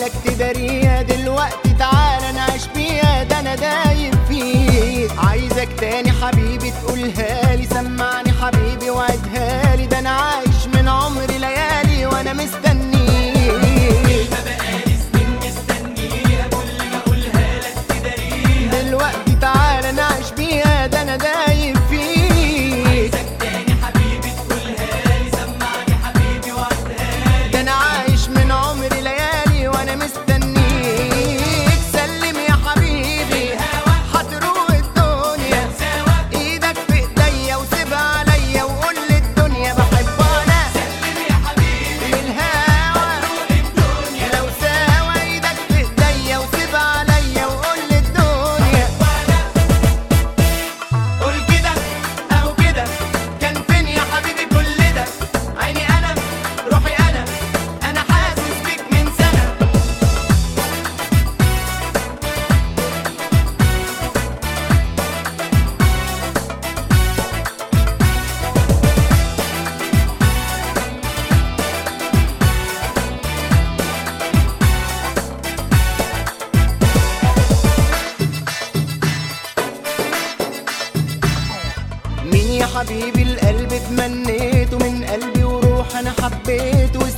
لك تداريها دلوقتي تعالى نعيش بيها ده انا دايب فيه عايزك تاني حبيبي تقولها لي سمعني حبيبي وعدها لي ده انا عايش من عمري ليالي وانا مستنيك دلوقتي تعالى نعيش بيها ده انا دايب فيك ده انا عايش من عمري ليالي وانا مستنيك سلم يا حبيبي هتروق الدنيا ايدك في ايديا وسيبها عليا وقول للدنيا بحب انا للهوا لو ساوى ايدك في ايديا وسيبها عليا وقول للدنيا قول كده او كده كان فين يا حبيبي كل ده عيني انا روحي انا انا حاسس بيك من سنه مين يا حبيبي القلب اتمنيته من قلبي وروح انا حبيته